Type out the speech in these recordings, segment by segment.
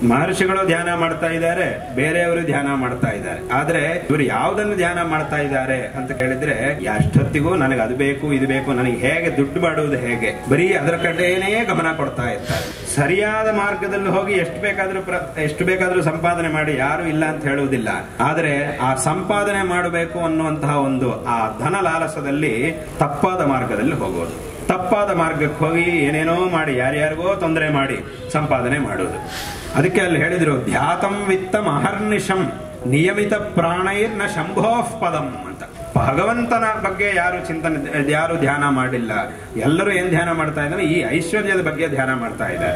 ಮಹರ್ಷಿಗಳು ಧ್ಯಾನ ಮಾಡ್ತಾ ಇದ್ದಾರೆ ಬೇರೆಯವರು ಧ್ಯಾನ ಮಾಡ್ತಾ ಇದ್ದಾರೆ ಆದ್ರೆ ಇವರು ಯಾವುದನ್ನು ಧ್ಯಾನ ಮಾಡ್ತಾ ಇದ್ದಾರೆ ಅಂತ ಕೇಳಿದ್ರೆ ಅಷ್ಟೊತ್ತಿಗೂ ನನಗೆ ಅದು ಬೇಕು ಇದು ಬೇಕು ನನಗೆ ಹೇಗೆ ದುಡ್ಡು ಮಾಡುವುದು ಹೇಗೆ ಬರೀ ಅದರ ಕಡೆನೇ ಗಮನ ಕೊಡ್ತಾ ಇರ್ತಾರೆ ಸರಿಯಾದ ಮಾರ್ಗದಲ್ಲಿ ಹೋಗಿ ಎಷ್ಟು ಬೇಕಾದ್ರೂ ಪ್ರ- ಎಷ್ಟು ಬೇಕಾದ್ರೂ ಸಂಪಾದನೆ ಮಾಡಿ ಯಾರು ಇಲ್ಲ ಅಂತ ಹೇಳುವುದಿಲ್ಲ ಆದ್ರೆ ಆ ಸಂಪಾದನೆ ಮಾಡಬೇಕು ಅನ್ನುವಂತಹ ಒಂದು ಆ ಧನ ಲಾಲಸದಲ್ಲಿ ತಪ್ಪಾದ ಮಾರ್ಗದಲ್ಲಿ ಹೋಗೋದು ತಪ್ಪಾದ ಮಾರ್ಗಕ್ಕೆ ಹೋಗಿ ಏನೇನೋ ಮಾಡಿ ಯಾರ್ಯಾರಿಗೋ ತೊಂದರೆ ಮಾಡಿ ಸಂಪಾದನೆ ಮಾಡುವುದು ಅದಕ್ಕೆ ಅಲ್ಲಿ ಹೇಳಿದ್ರು ಧ್ಯಾತಂ ವಿತ್ತ ಮಹರ್ನಿಶಂ ನಿಯಮಿತ ಪ್ರಾಣೈರ್ನ ಶಂಭೋಃ ಪದಂ ಅಂತ ಭಗವಂತನ ಬಗ್ಗೆ ಯಾರು ಚಿಂತನೆ ಯಾರು ಧ್ಯಾನ ಮಾಡಿಲ್ಲ ಎಲ್ಲರೂ ಏನ್ ಧ್ಯಾನ ಮಾಡ್ತಾ ಇದ್ದಾರೆ ಈ ಐಶ್ವರ್ಯದ ಬಗ್ಗೆ ಧ್ಯಾನ ಮಾಡ್ತಾ ಇದ್ದಾರೆ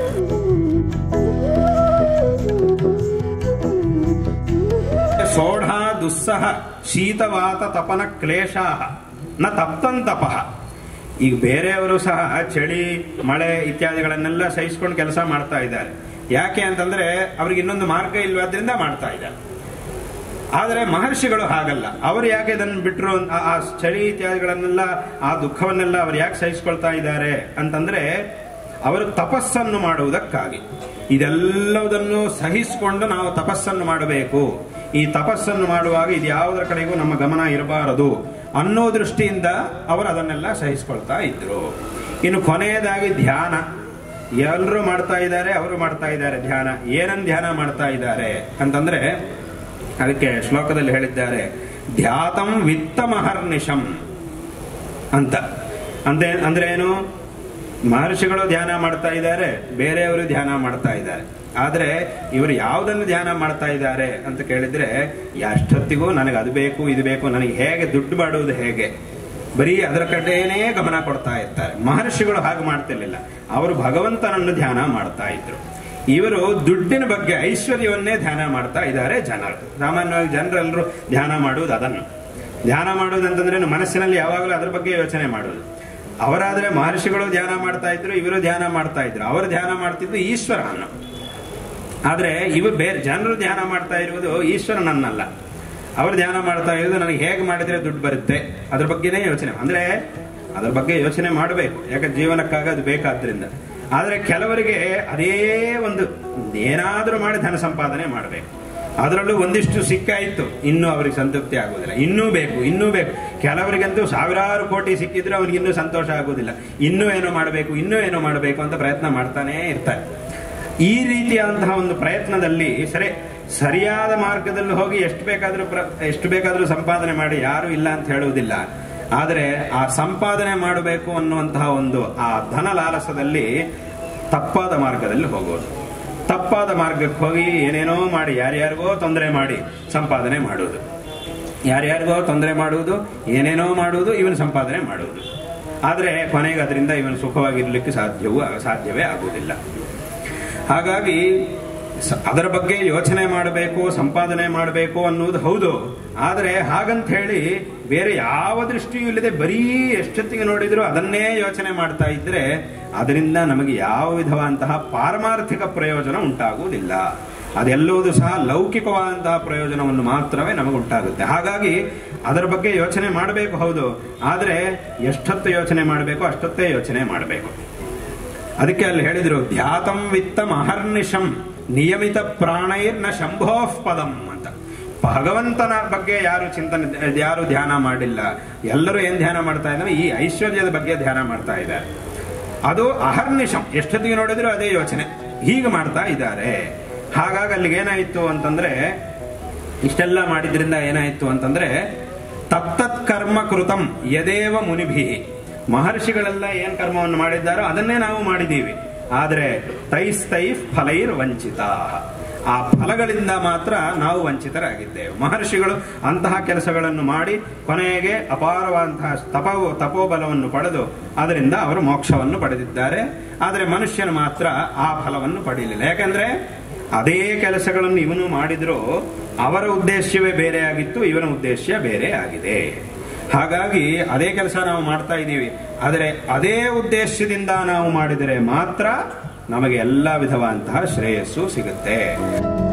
ಸೋಢ ದುಸ್ಸಹ ಶೀತವಾತ ತಪನ ಕ್ಲೇಶಾಹ ನ ತಪ್ತಂತಪಃ ಈಗ ಬೇರೆಯವರು ಸಹ ಚಳಿ ಮಳೆ ಇತ್ಯಾದಿಗಳನ್ನೆಲ್ಲ ಸಹಿಸ್ಕೊಂಡು ಕೆಲಸ ಮಾಡ್ತಾ ಇದ್ದಾರೆ ಯಾಕೆ ಅಂತಂದ್ರೆ ಅವ್ರಿಗೆ ಇನ್ನೊಂದು ಮಾರ್ಗ ಇಲ್ವಾದ್ರಿಂದ ಮಾಡ್ತಾ ಇದ್ದಾರೆ ಆದರೆ ಮಹರ್ಷಿಗಳು ಹಾಗಲ್ಲ ಅವರು ಯಾಕೆ ಇದನ್ನು ಬಿಟ್ಟರು ಆ ಆ ಚಳಿ ಇತ್ಯಾದಿಗಳನ್ನೆಲ್ಲ ಆ ದುಃಖವನ್ನೆಲ್ಲ ಅವ್ರು ಯಾಕೆ ಸಹಿಸ್ಕೊಳ್ತಾ ಇದ್ದಾರೆ ಅಂತಂದ್ರೆ ಅವರು ತಪಸ್ಸನ್ನು ಮಾಡುವುದಕ್ಕಾಗಿ ಇದೆಲ್ಲದನ್ನು ಸಹಿಸಿಕೊಂಡು ನಾವು ತಪಸ್ಸನ್ನು ಮಾಡಬೇಕು ಈ ತಪಸ್ಸನ್ನು ಮಾಡುವಾಗ ಇದು ಯಾವುದರ ಕಡೆಗೂ ನಮ್ಮ ಗಮನ ಇರಬಾರದು ಅನ್ನೋ ದೃಷ್ಟಿಯಿಂದ ಅವರು ಅದನ್ನೆಲ್ಲ ಸಹಿಸ್ಕೊಳ್ತಾ ಇದ್ರು ಇನ್ನು ಕೊನೆಯದಾಗಿ ಧ್ಯಾನ ಎಲ್ಲರೂ ಮಾಡ್ತಾ ಇದ್ದಾರೆ ಅವರು ಮಾಡ್ತಾ ಇದ್ದಾರೆ ಧ್ಯಾನ ಏನನ್ನು ಧ್ಯಾನ ಮಾಡ್ತಾ ಇದ್ದಾರೆ ಅಂತಂದ್ರೆ ಅದಕ್ಕೆ ಶ್ಲೋಕದಲ್ಲಿ ಹೇಳಿದ್ದಾರೆ ಧ್ಯಾತಂ ವಿತ್ತ ಮಹರ್ನಿಶಂ ಅಂತ ಅಂತೆ ಅಂದ್ರೆ ಏನು ಮಹರ್ಷಿಗಳು ಧ್ಯಾನ ಮಾಡ್ತಾ ಇದ್ದಾರೆ ಬೇರೆಯವರು ಧ್ಯಾನ ಮಾಡ್ತಾ ಇದ್ದಾರೆ ಆದ್ರೆ ಇವರು ಯಾವುದನ್ನು ಧ್ಯಾನ ಮಾಡ್ತಾ ಇದ್ದಾರೆ ಅಂತ ಕೇಳಿದ್ರೆ ಅಷ್ಟೊತ್ತಿಗೂ ನನಗೆ ಅದು ಬೇಕು ಇದು ಬೇಕು ನನಗೆ ಹೇಗೆ ದುಡ್ಡು ಮಾಡುವುದು ಹೇಗೆ ಬರೀ ಅದರ ಕಡೆನೇ ಗಮನ ಕೊಡ್ತಾ ಇರ್ತಾರೆ ಮಹರ್ಷಿಗಳು ಹಾಗೆ ಮಾಡ್ತಿರ್ಲಿಲ್ಲ ಅವರು ಭಗವಂತನನ್ನು ಧ್ಯಾನ ಮಾಡ್ತಾ ಇದ್ರು ಇವರು ದುಡ್ಡಿನ ಬಗ್ಗೆ ಐಶ್ವರ್ಯವನ್ನೇ ಧ್ಯಾನ ಮಾಡ್ತಾ ಇದ್ದಾರೆ ಜನರು ಸಾಮಾನ್ಯವಾಗಿ ಜನರೆಲ್ಲರೂ ಧ್ಯಾನ ಮಾಡುವುದು ಅದನ್ನು ಧ್ಯಾನ ಮಾಡುವುದು ಅಂತಂದ್ರೆ ಮನಸ್ಸಿನಲ್ಲಿ ಯಾವಾಗಲೂ ಅದ್ರ ಬಗ್ಗೆ ಯೋಚನೆ ಮಾಡುವುದು ಅವರಾದ್ರೆ ಮಹರ್ಷಿಗಳು ಧ್ಯಾನ ಮಾಡ್ತಾ ಇದ್ರು ಇವರು ಧ್ಯಾನ ಮಾಡ್ತಾ ಇದ್ರು ಅವರು ಧ್ಯಾನ ಮಾಡ್ತಿದ್ದು ಈಶ್ವರನನ್ನು ಆದ್ರೆ ಇವು ಬೇರೆ ಜನರು ಧ್ಯಾನ ಮಾಡ್ತಾ ಇರುವುದು ಈಶ್ವರನನ್ನಲ್ಲ ಅವರು ಧ್ಯಾನ ಮಾಡ್ತಾ ಇರೋದು ನನಗೆ ಹೇಗೆ ಮಾಡಿದ್ರೆ ದುಡ್ಡು ಬರುತ್ತೆ ಅದ್ರ ಬಗ್ಗೆನೇ ಯೋಚನೆ ಅಂದ್ರೆ ಅದ್ರ ಬಗ್ಗೆ ಯೋಚನೆ ಮಾಡಬೇಕು ಯಾಕೆ ಜೀವನಕ್ಕಾಗ ಅದು ಬೇಕಾದ್ರಿಂದ ಆದ್ರೆ ಕೆಲವರಿಗೆ ಅದೇ ಒಂದು ಏನಾದರೂ ಮಾಡಿ ಧನ ಸಂಪಾದನೆ ಮಾಡಬೇಕು ಅದರಲ್ಲೂ ಒಂದಿಷ್ಟು ಸಿಕ್ಕಾಯಿತು ಇನ್ನೂ ಅವರಿಗೆ ಸಂತೃಪ್ತಿ ಆಗುವುದಿಲ್ಲ ಇನ್ನೂ ಬೇಕು ಇನ್ನೂ ಬೇಕು ಕೆಲವರಿಗಂತೂ ಸಾವಿರಾರು ಕೋಟಿ ಸಿಕ್ಕಿದ್ರೆ ಅವ್ರಿಗೆ ಇನ್ನೂ ಸಂತೋಷ ಆಗುವುದಿಲ್ಲ ಇನ್ನೂ ಏನೋ ಮಾಡಬೇಕು ಇನ್ನೂ ಏನೋ ಮಾಡಬೇಕು ಅಂತ ಪ್ರಯತ್ನ ಮಾಡ್ತಾನೇ ಇರ್ತಾರೆ ಈ ರೀತಿಯಾದಂತಹ ಒಂದು ಪ್ರಯತ್ನದಲ್ಲಿ ಸರಿ ಸರಿಯಾದ ಮಾರ್ಗದಲ್ಲಿ ಹೋಗಿ ಎಷ್ಟು ಬೇಕಾದ್ರೂ ಪ್ರ- ಎಷ್ಟು ಬೇಕಾದ್ರೂ ಸಂಪಾದನೆ ಮಾಡಿ ಯಾರು ಇಲ್ಲ ಅಂತ ಹೇಳುವುದಿಲ್ಲ ಆದರೆ ಆ ಸಂಪಾದನೆ ಮಾಡಬೇಕು ಅನ್ನುವಂತಹ ಒಂದು ಆ ಧನ ಲಾಲಸದಲ್ಲಿ ತಪ್ಪಾದ ಮಾರ್ಗದಲ್ಲಿ ಹೋಗೋದು ತಪ್ಪಾದ ಮಾರ್ಗಕ್ಕೆ ಹೋಗಿ ಏನೇನೋ ಮಾಡಿ ಯಾರ್ಯಾರಿಗೋ ತೊಂದರೆ ಮಾಡಿ ಸಂಪಾದನೆ ಮಾಡುವುದು ಯಾರ್ಯಾರಿಗೋ ತೊಂದರೆ ಮಾಡುವುದು ಏನೇನೋ ಮಾಡುವುದು ಇವನು ಸಂಪಾದನೆ ಮಾಡುವುದು ಆದರೆ ಕೊನೆಗೆ ಅದರಿಂದ ಇವನು ಸುಖವಾಗಿರ್ಲಿಕ್ಕೆ ಸಾಧ್ಯವೂ ಸಾಧ್ಯವೇ ಆಗುವುದಿಲ್ಲ ಹಾಗಾಗಿ ಸ- ಅದರ ಬಗ್ಗೆ ಯೋಚನೆ ಮಾಡಬೇಕು ಸಂಪಾದನೆ ಮಾಡಬೇಕು ಅನ್ನುವುದು ಹೌದು ಆದರೆ ಹಾಗಂತ ಹೇಳಿ ಬೇರೆ ಯಾವ ದೃಷ್ಟಿಯೂ ಇಲ್ಲದೆ ಬರೀ ಎಷ್ಟೊತ್ತಿಗೆ ನೋಡಿದ್ರು ಅದನ್ನೇ ಯೋಚನೆ ಮಾಡ್ತಾ ಇದ್ರೆ ಅದರಿಂದ ನಮಗೆ ಯಾವ ವಿಧವಾದಂತಹ ಪಾರಮಾರ್ಥಿಕ ಪ್ರಯೋಜನ ಉಂಟಾಗುವುದಿಲ್ಲ ಅದೆಲ್ಲವೂ ಸಹ ಲೌಕಿಕವಾದಂತಹ ಪ್ರಯೋಜನವನ್ನು ಮಾತ್ರವೇ ನಮಗೆ ಉಂಟಾಗುತ್ತೆ ಹಾಗಾಗಿ ಅದರ ಬಗ್ಗೆ ಯೋಚನೆ ಮಾಡಬೇಕು ಹೌದು ಆದರೆ ಎಷ್ಟೊತ್ತು ಯೋಚನೆ ಮಾಡಬೇಕು ಅಷ್ಟೊತ್ತೇ ಯೋಚನೆ ಮಾಡಬೇಕು ಅದಕ್ಕೆ ಅಲ್ಲಿ ಹೇಳಿದ್ರು ಧ್ಯಾತಂ ವಿತ್ತ ಮಹರ್ನಿಶಂ ನಿಯಮಿತ ಪ್ರಾಣೈರ್ನ ಶಂಭೋಃ ಪದಂ ಅಂತ ಭಗವಂತನ ಬಗ್ಗೆ ಯಾರು ಚಿಂತನೆ ಯಾರು ಧ್ಯಾನ ಮಾಡಿಲ್ಲ ಎಲ್ಲರೂ ಏನ್ ಧ್ಯಾನ ಮಾಡ್ತಾ ಇದ್ದಾರೆ ಈ ಐಶ್ವರ್ಯದ ಬಗ್ಗೆ ಧ್ಯಾನ ಮಾಡ್ತಾ ಇದ್ದಾರೆ ಅದು ಅಹರ್ನಿಶಂ ಎಷ್ಟೊತ್ತಿಗೆ ನೋಡಿದ್ರು ಅದೇ ಯೋಚನೆ ಹೀಗೆ ಮಾಡ್ತಾ ಇದ್ದಾರೆ ಹಾಗಾಗಿ ಅಲ್ಲಿಗೆ ಏನಾಯಿತು ಅಂತಂದ್ರೆ ಇಷ್ಟೆಲ್ಲ ಮಾಡಿದ್ರಿಂದ ಏನಾಯಿತು ಅಂತಂದ್ರೆ ತತ್ತತ್ ಕರ್ಮ ಕೃತಂ ಯದೇವ ಮುನಿಭಿ ಮಹರ್ಷಿಗಳೆಲ್ಲ ಏನ್ ಕರ್ಮವನ್ನು ಮಾಡಿದ್ದಾರೋ ಅದನ್ನೇ ನಾವು ಮಾಡಿದ್ದೀವಿ ಆದ್ರೆ ತೈಸ್ತೈಫ್ ಫಲೈರ್ ವಂಚಿತ ಆ ಫಲಗಳಿಂದ ಮಾತ್ರ ನಾವು ವಂಚಿತರಾಗಿದ್ದೇವೆ ಮಹರ್ಷಿಗಳು ಅಂತಹ ಕೆಲಸಗಳನ್ನು ಮಾಡಿ ಕೊನೆಗೆ ಅಪಾರವಾದಂತಹ ತಪೋ ತಪೋಬಲವನ್ನು ಪಡೆದು ಅದರಿಂದ ಅವರು ಮೋಕ್ಷವನ್ನು ಪಡೆದಿದ್ದಾರೆ ಆದರೆ ಮನುಷ್ಯನು ಮಾತ್ರ ಆ ಫಲವನ್ನು ಪಡೆಯಲಿಲ್ಲ ಯಾಕಂದ್ರೆ ಅದೇ ಕೆಲಸಗಳನ್ನು ಇವನು ಮಾಡಿದ್ರು ಅವರ ಉದ್ದೇಶವೇ ಬೇರೆ ಆಗಿತ್ತು ಇವನ ಉದ್ದೇಶ ಬೇರೆ ಆಗಿದೆ ಹಾಗಾಗಿ ಅದೇ ಕೆಲಸ ನಾವು ಮಾಡ್ತಾ ಇದ್ದೀವಿ ಆದರೆ ಅದೇ ಉದ್ದೇಶದಿಂದ ನಾವು ಮಾಡಿದರೆ ಮಾತ್ರ ನಮಗೆ ಎಲ್ಲ ವಿಧವಾದಂತಹ ಶ್ರೇಯಸ್ಸು ಸಿಗುತ್ತೆ